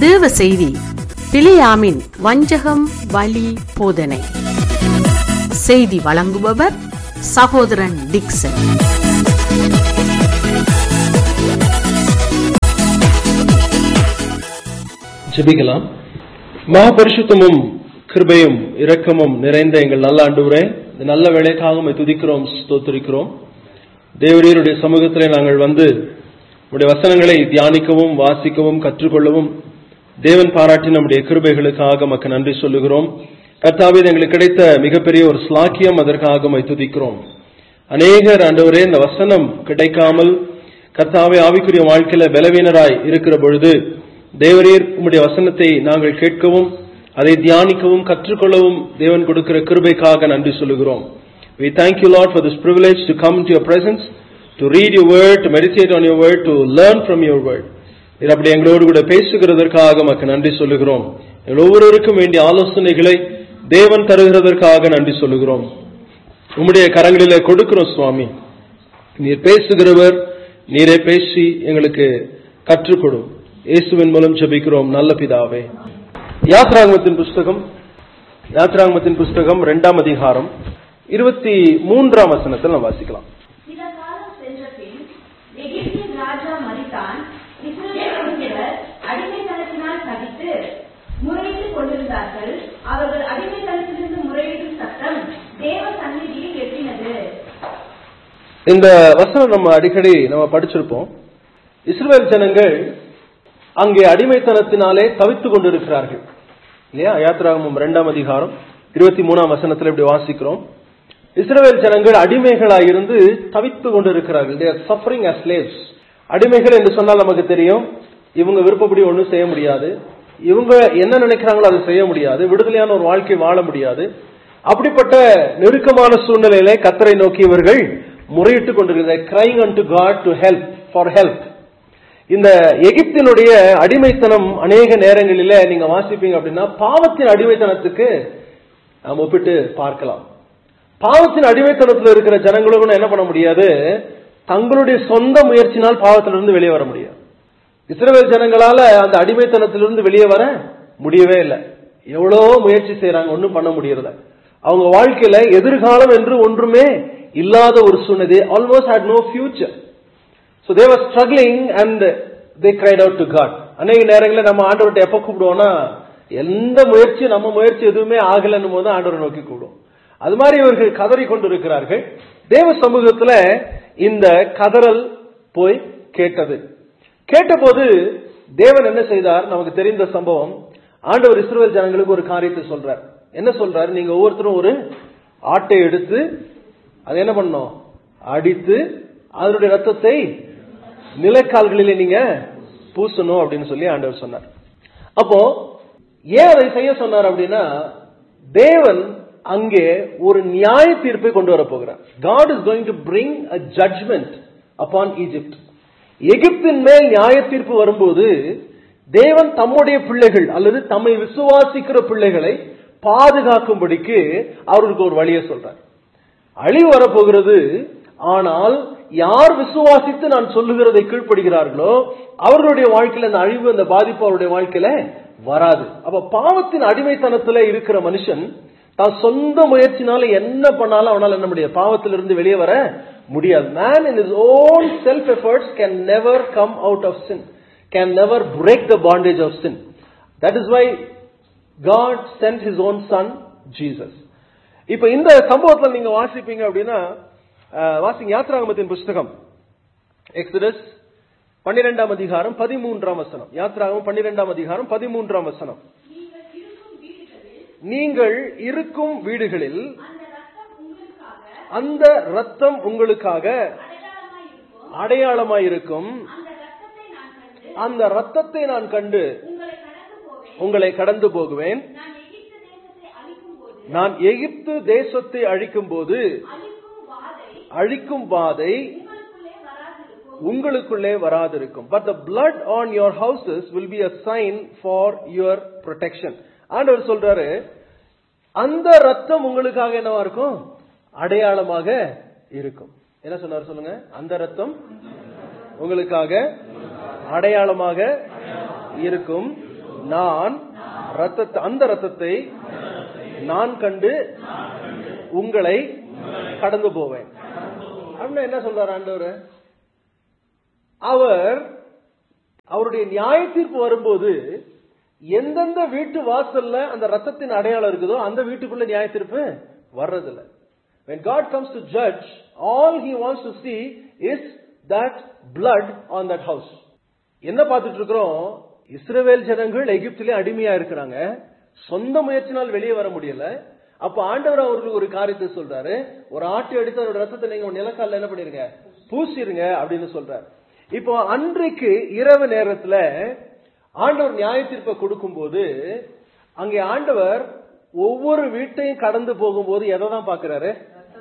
தேவ செய்தி பிலியாமின் வஞ்சகம் வலி போதனை செய்தி வழங்குபவர் சகோதரன் டிக்சன் ஜெபிக்கலாம் மகாபரிசுத்தமும் கிருபையும் இரக்கமும் நிறைந்த எங்கள் நல்ல ஆண்டவரே இந்த நல்ல வேலைக்காக உம்மை துதிக்கிறோம் ஸ்தோத்திரிக்கிறோம் தேவரீருடைய சமூகத்திலே நாங்கள் வந்து உடைய வசனங்களை தியானிக்கவும் வாசிக்கவும் கற்றுக்கொள்ளவும் தேவன் பாராட்டி நம்முடைய கிருபைகளுக்காக மக்கு நன்றி சொல்லுகிறோம் கர்த்தாவே இது எங்களுக்கு கிடைத்த மிகப்பெரிய ஒரு ஸ்லாக்கியம் அதற்காக உம்மை துதிக்கிறோம் அநேகர் ஆண்டவரே இந்த வசனம் கிடைக்காமல் கர்த்தாவே ஆவிக்குரிய வாழ்க்கையில பலவீனராய் இருக்கிற பொழுது தேவரீர் உம்முடைய வசனத்தை நாங்கள் கேட்கவும் அதை தியானிக்கவும் கற்றுக்கொள்ளவும் தேவன் கொடுக்கிற கிருபைக்காக நன்றி சொல்லுகிறோம் We thank you, Lord, for this privilege to come into your presence, to read your word, to meditate on your word, to learn from your word. நீர் அப்படி எங்களோடு கூட பேசுகிறதற்காக மக்கு நன்றி சொல்லுகிறோம் எங்கள் ஒவ்வொருவருக்கும் வேண்டிய ஆலோசனைகளை தேவன் தருகிறதற்காக நன்றி சொல்லுகிறோம் உம்முடைய கரங்களிலே கொடுக்கிறோம் சுவாமி நீர் பேசுகிறவர் நீரே பேசி எங்களுக்கு கற்றுக் கொடும் இயேசுவின் மூலம் ஜெபிக்கிறோம் நல்ல பிதாவே யாத்ராங்கமத்தின் புஸ்தகம் யாத்ராங்கமத்தின் புஸ்தகம் இரண்டாம் அதிகாரம் இருபத்தி மூன்றாம் வசனத்தில் நாம் வாசிக்கலாம் சில காலம் சென்ற பின் எகிப்தின் ராஜா மரித்தான் இஸ்ரவேல் புத்திரர் அடிமைத்தனத்தினால் தவித்து முறையிட்டுக் கொண்டிருந்தார்கள் அவர்கள் அடிமைத்தனத்திலிருந்து முறையிடும் சத்தம் தேவ சந்நிதியில் எட்டினது இந்த வசனம் நம்ம அடிக்கடி நம்ம படிச்சிருப்போம் இஸ்ரவேல் ஜனங்கள் அங்கே அடிமைத்தனத்தினாலே தவித்துக் கொண்டிருக்கிறார்கள் இல்லையா யாத்ராகமம் இரண்டாம் அதிகாரம் இருபத்தி மூணாம் வசனத்தில் இப்படி வாசிக்கிறோம் இஸ்ரவேல் ஜனங்கள் அடிமைகளாய் இருந்து தவித்துக் கொண்டிருக்கிறார்கள் they are suffering as slaves அடிமைகள் என்று சொன்னால் நமக்கு தெரியும் இவங்க விருப்பப்படி ஒன்றும் செய்ய முடியாது இவங்க என்ன நினைக்கிறாங்களோ அதை செய்ய முடியாது விடுதலையான ஒரு வாழ்க்கை வாழ முடியாது அப்படிப்பட்ட நெருக்கமான சூழ்நிலையிலே கத்தரை நோக்கி இவர்கள் முறையிட்டுக் கொண்டிருக்கிறார் crying unto God to help for help இந்த எகிப்தினுடைய அடிமைத்தனம் அநேக நேரங்களில நீங்க வாசிப்பீங்க அப்படின்னா பாவத்தின் அடிமைத்தனத்துக்கு நாம் ஒப்பிட்டு பார்க்கலாம் பாவத்தின் அடிமைத்தனத்தில் இருக்கிற ஜனங்களும் என்ன பண்ண முடியாது தங்களுடைய சொந்த முயற்சினால் பாவத்திலிருந்து வெளியே வர முடியாது இஸ்ரவேல் ஜனங்களால அந்த அடிமைத்தனத்திலிருந்து வெளியே வர முடியவே இல்லை எவ்வளோ முயற்சி செய்யறாங்க ஒன்றும் பண்ண முடியறத அவங்க வாழ்க்கையில எதிர்காலம் என்று ஒன்றுமே இல்லாத ஒரு சூழ்நிலை almost had no future so they were struggling and they cried out to God அநேக நேரங்களில் நம்ம ஆண்டவர்கிட்ட எப்போ கூப்பிடுவோம்னா எந்த முயற்சியும் நம்ம முயற்சி எதுவுமே ஆகலைன்னும் போது ஆண்டவரை நோக்கி கூப்பிடுவோம் அது மாதிரி இவர்கள் கதறி கொண்டிருக்கிறார்கள் தேவ சமூகத்துல இந்த கதறல் போய் கேட்டது கேட்டபோது தேவன் என்ன செய்தார் நமக்கு தெரிந்த சம்பவம் ஆண்டவர் இஸ்ரவேல் ஜனங்களுக்கு ஒரு காரியத்தை சொல்றார் என்ன சொல்றாரு நீங்க ஒவ்வொருத்தரும் ஒரு ஆட்டை எடுத்து அது என்ன பண்ணணும் அடித்து அதனுடைய ரத்தத்தை நிலக்கால்களிலே நீங்க பூசணும் அப்படின்னு சொல்லி ஆண்டவர் சொன்னார் அப்போ ஏன் அதை செய்ய சொன்னார் அப்படின்னா தேவன் அங்கே ஒரு நியாய தீர்ப்பை கொண்டு வர போகிறார் God is going to bring a judgment upon Egypt எகிப்தின் மேல் நியாய தீர்ப்பு வரும்போது தேவன் தம்முடைய பிள்ளைகள் அல்லது தம்மை விசுவாசிக்கிற பிள்ளைகளை பாதுகாக்கும்படிக்கு அவர்களுக்கு ஒரு வழியை சொல்றார் அழிவு வரப்போகிறது ஆனால் யார் விசுவாசித்து நான் சொல்லுகிறதை கீழ்ப்படுகிறார்களோ அவர்களுடைய வாழ்க்கையில அந்த அழிவு அந்த பாதிப்பு அவருடைய வாழ்க்கையில வராது அப்ப பாவத்தின் அடிமைத்தனத்துல இருக்கிற மனுஷன் தான் சொந்த முயற்சினால என்ன பண்ணாலும் அவனால என்ன முடியாது பாவத்திலிருந்து வெளியே வர முடியாது man in his own self efforts can never come out of sin can never break the bondage of sin that is why God sent his own son Jesus இப்ப இந்த சம்பவத்துல நீங்க வாசிப்பீங்க அப்படின்னா அஹ், வாசிங்க யாத்ராகமத்தின் புஸ்தகம் எக்ஸடஸ் பன்னிரெண்டாம் அதிகாரம் பதிமூன்றாம் வசனம் யாத்ராகமம் பன்னிரெண்டாம் அதிகாரம் பதிமூன்றாம் வசனம் நீங்கள் இருக்கும் வீடுகளில் அந்த ரத்தம் உங்களுக்காக அந்த ரத்தம் உங்களுக்காக அடையாளமாயிருக்கும் அடையாளமாயிருக்கும் அந்த ரத்தத்தை நான் கண்டு அந்த ரத்தத்தை நான் கண்டு உங்களை கடந்து போவேன் உங்களை கடந்து போகுவேன் நான் எகிப்து தேசத்தை அழிக்கும் போது நான் எகிப்து தேசத்தை அழிக்கும் போது அழிக்கும் வாதை அழிக்கும் வாதை உங்களுக்குள்ளே உங்களுக்குள்ளே வராதிருக்கும் வராதிருக்கும் பட் த blood ஆன் your houses will be a sign for your protection ஆண்டவர் சொல்றாரு அந்த ரத்தம் உங்களுக்காக என்னவா இருக்கும் அடையாளமாக இருக்கும் என்ன சொன்னார் சொல்லுங்க அந்த ரத்தம் உங்களுக்காக அடையாளமாக இருக்கும் நான் ரத்தத்தை அந்த ரத்தத்தை நான் கண்டு உங்களை கடந்து போவேன் அப்படின்னா என்ன சொல்றாரு ஆண்டவர் அவர் அவருடைய நியாய தீர்ப்பு வரும்போது எந்தெந்த வீட்டு வாசல்ல அந்த ரத்தத்தின் அடையாளம் இருக்குதோ அந்த வீட்டுக்குள்ள நியாய தீர்ப்பு வர்றதில்ல when god comes to judge all he wants to see is that blood on that house என்ன பார்த்துட்டு இருக்கிறோம் இஸ்ரவேல் ஜனங்கள் எகிப்திலே அடிமையா இருக்கிறாங்க சொந்த முயற்சினால் வெளியே வர முடியல அப்ப ஆண்டவர் அவர்களுக்கு ஒரு காரியத்தை சொல்றாரு ஒரு ஆட்டை அடித்து அதோட ரத்தத்தை நீங்க உங்க நிலக்கால என்ன பண்ணிருங்க பூசிருங்க அப்படின்னு சொல்றாரு இப்போ அன்றைக்கு இரவு நேரத்துல ஆண்டவர் நியாய தீர்ப்பை கொடுக்கும்போது அங்கே ஆண்டவர் ஒவ்வொரு வீட்டையும் கடந்து போகும்போது எதை தான் பாக்குறாரு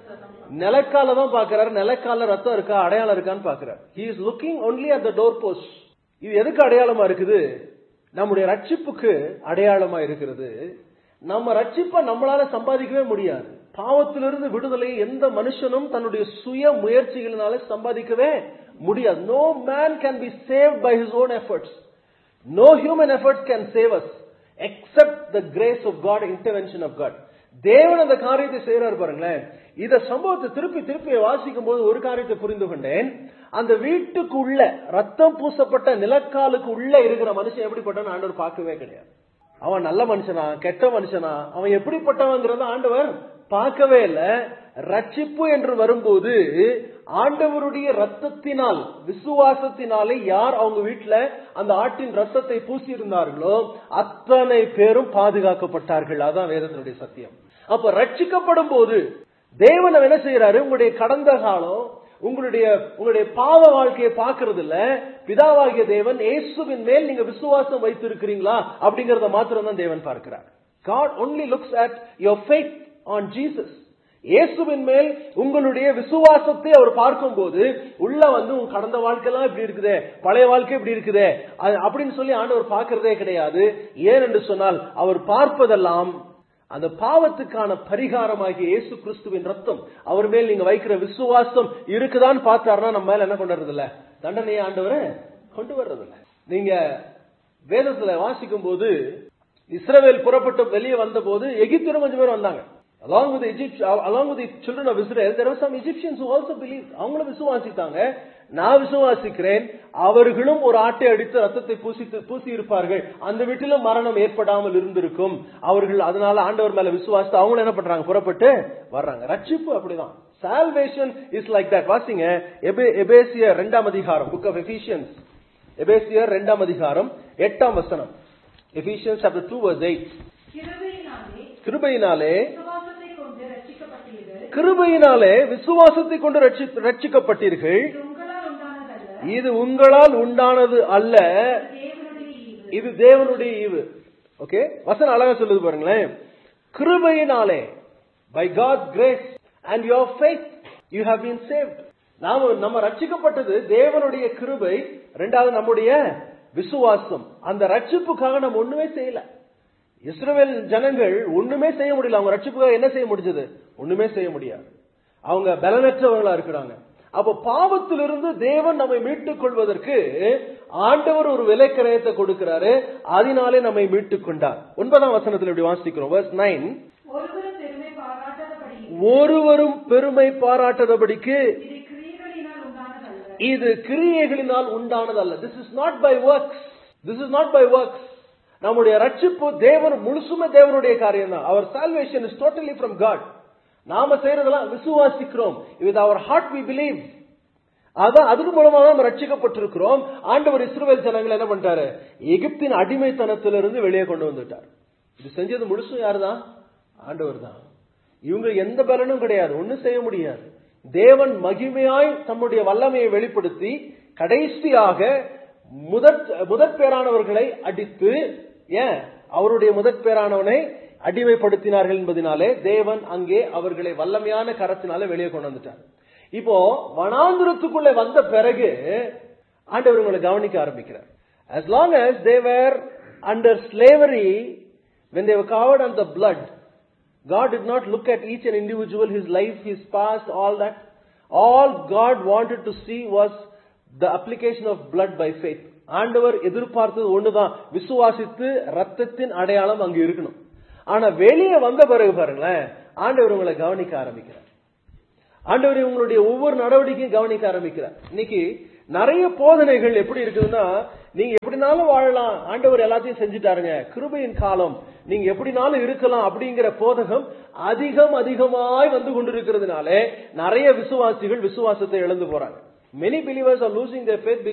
நிலக்கால தான் பாக்குறாரு நிலக்கால ரத்தம் இருக்கா அடையாளம் இருக்கான்னு பாக்குறாரு he is looking only at the door post இது எதுக்கு அடையாளமா இருக்குது நம்முடைய ரட்சிப்புக்கு அடையாளமா இருக்கிறது நம்ம ரட்சிப்பை நம்மளால சம்பாதிக்கவே முடியாது பாவத்திலிருந்து விடுதலை எந்த மனுஷனும் தன்னுடைய சுய முயற்சிகளினால சம்பாதிக்கவே முடியாது no man can be saved by his own efforts no human efforts can save us except the grace of God intervention of God தேவன் அந்த காரியத்தை செய்யறாரு பாருங்களேன் இந்த சம்பவத்தை திருப்பி திருப்பி வாசிக்கும் போது ஒரு காரியத்தை புரிந்து கொண்டேன் அந்த வீட்டுக்கு உள்ள ரத்தம் பூசப்பட்ட நிலக்காலுக்கு உள்ள இருக்கிற மனுஷன் எப்படிப்பட்டவன் ஆண்டவர் பார்க்கவே கிடையாது அவன் நல்ல மனுஷனா கெட்ட மனுஷனா அவன் எப்படிப்பட்டவங்கிறத ஆண்டவர் பார்க்கவே இல்ல ரட்சிப்பு என்று வரும்போது ஆண்டவருடைய ரத்தத்தினால் விசுவாசத்தினாலே யார் அவங்க வீட்டுல அந்த ஆட்டின் ரத்தத்தை பூசி இருந்தார்களோ அத்தனை பேரும் பாதுகாக்கப்பட்டார்கள் அதான் வேதத்தினுடைய சத்தியம் அப்ப ரட்சிக்கப்படும் போது தேவன் என்ன செய்யறாரு உங்களுடைய கடந்த காலம் உங்களுடைய உங்களுடைய பாவ வாழ்க்கையை பார்க்கறது இல்ல பிதாவாகிய தேவன் இயேசுவின் மேல் நீங்க விசுவாசம் வைத்திருக்கிறீங்களா அப்படிங்கறத மாத்திரம் தான் தேவன் பார்க்கிறார் God only looks at your faith on Jesus. இயேசுவின் மேல் உங்களுடைய விசுவாசத்தை அவர் பார்க்கும்போது உள்ள வந்து உங்க கடந்த வாழ்க்கையெல்லாம் இப்படி இருக்குதே பழைய வாழ்க்கை இப்படி இருக்குதே அது- அப்படின்னு சொல்லி ஆண்டவர் பார்க்கிறதே கிடையாது ஏன் என்று சொன்னால் அவர் பார்ப்பதெல்லாம் அந்த பாவத்துக்கான பரிகாரமாகிய இயேசு கிறிஸ்துவின் ரத்தம் அவர் மேல் நீங்க வைக்கிற விசுவாசம் இருக்குதான்னு பார்த்தாருன்னா நம்ம மேல என்ன கொண்டு வர்றது இல்ல தண்டனையை ஆண்டவரை கொண்டு வர்றது இல்ல நீங்க வேதத்துல வாசிக்கும் போது இஸ்ரவேல் புறப்பட்டு வெளியே வந்த போது எகிப்திலும் கொஞ்சம் பேர் வந்தாங்க along with the Egypt, along with the children of Israel, there were some Egyptians who also believed. அவங்களும் விசுவாசித்தாங்க நான் விசுவாசிக்கிறேன் அவர்களும் ஒரு ஆட்டை அடித்து ரத்தத்தை பூசித்து பூசி இருப்பார்கள் அந்த வீட்டிலும் மரணம் ஏற்படாமல் இருந்திருக்கும் அவர்கள் அதனால ஆண்டவர் மேல விசுவாசித்து அவங்களும் என்ன பண்றாங்க புறப்பட்டு வர்றாங்க ரட்சிப்பு அப்படிதான் சால்வேஷன் இஸ் லைக் தட் வாசிங்க எபே- எபேசியர் இரண்டாம் அதிகாரம் புக் ஆஃப் எபிஷியன்ஸ் எபேசியர் இரண்டாம் அதிகாரம் எட்டாம் வசனம் Ephesians chapter two verse eight கிருபையினாலே கிருபையினாலே விசுவாசத்தை கொண்டு ரட்சிக்கப்பட்டீர்கள் கிருபையினாலே விசுவாசத்தை கொண்டு ரட்சி- ரட்சிக்கப்பட்டீர்கள் இது உங்களால் உண்டானதல்ல இது உங்களால் உண்டானது அல்ல தேவனுடைய ஈவு இது தேவனுடைய ஈவு ஓகே வசனம் அழகா சொல்லுது பாருங்களேன் கிருபையினாலே by God grace and your faith you have been saved நாம நம்ம ரட்சிக்கப்பட்டது தேவனுடைய கிருபை ரெண்டாவது நம்முடைய விசுவாசம் அந்த ரட்சிப்புக்காக நம்ம ஒண்ணுமே செய்யல இஸ்ரவேல் ஜனங்கள் ஒண்ணுமே செய்ய முடியல அவங்க ரட்சிப்புக்காக என்ன செய்ய முடிஞ்சது ஒண்ணுமே செய்ய முடியாது அவங்க பலனற்றவர்களா இருக்கிறாங்க அப்ப பாவத்திலிருந்து தேவன் நம்மை மீட்டுக் கொள்வதற்கு ஆண்டவர் ஒரு விலைக்கரையத்தை கொடுக்கிறாரு அதனாலே நம்மை மீட்டுக் கொண்டார் ஒன்பதாம் வசனத்தில் இப்படி வாசிக்கிறோம் verse 9 ஒருவரும் பெருமை பாராட்டாதபடி ஒருவரும் பெருமை பாராட்டாதபடிக்கு இது கிரியைகளினால் உண்டானதல்ல இது கிரியைகளினால் உண்டானதல்ல this is not by works this is not by works நம்முடைய ரட்சிப்பு தேவன் முழுசுமே தேவனுடைய காரியம் தான் அவர் salvation is totally from God நாம செய்யறதெல்லாம் விசுவாசிக்கிறோம் with our heart we believe அதான் அதன் மூலமாக நம்ம ரட்சிக்கப்பட்டிருக்கிறோம் ஆண்டவர் இஸ்ரவேல் ஜனங்கள் என்ன பண்ணிட்டாரு எகிப்தின் அடிமைத்தனத்திலிருந்து வெளியே கொண்டு வந்துட்டார் இது செஞ்சது முழுசும் யாருதான் ஆண்டவர் தான் இவங்க எந்த பலனும் கிடையாது ஒண்ணும் செய்ய முடியாது தேவன் மகிமையாய் தம்முடைய வல்லமையை வெளிப்படுத்தி கடைசியாக முதற் முதற் பேரானவர்களை அடித்து ஏன் அவருடைய முதற் பேரானவனை அடிமைப்படுத்தினார்கள் என்பதனாலே தேவன் அங்கே அவர்களை வல்லமையான கரத்தினால வெளியே கொண்டு வந்துட்டார் இப்போ வனாந்திரத்துக்குள்ளே வந்த பிறகு ஆண்டவர் உங்களை கவனிக்க ஆரம்பிக்கிறார் as long as they were under slavery when they were covered on the blood God did not look at each and individual, his life, his past, all that. All God wanted to see was the application of blood by faith. ஆண்டவர் எதிர்பார்த்தது ஒண்ணுதான் விசுவாசித்து ரத்தத்தின் அடையாளம் அங்க இருக்கணும் ஆனா வெளியே வந்த பிறகு பாருங்களேன் ஆண்டவர் உங்களை கவனிக்க ஆரம்பிக்கிறார் ஆண்டவர் உங்களுடைய ஒவ்வொரு நடவடிக்கையும் கவனிக்க ஆரம்பிக்கிறார் இன்னைக்கு நிறைய போதனைகள் எப்படி இருக்குதுன்னா நீங்க எப்படினாலும் வாழலாம் ஆண்டவர் எல்லாத்தையும் செஞ்சுட்டாருங்க கிருபையின் காலம் நீங்க எப்படினாலும் இருக்கலாம் அப்படிங்கிற போதகம் அதிகம் அதிகமாய் வந்து கொண்டிருக்கிறதுனாலே நிறைய விசுவாசிகள் விசுவாசத்தை இழந்து போறாங்க many believers are losing their faith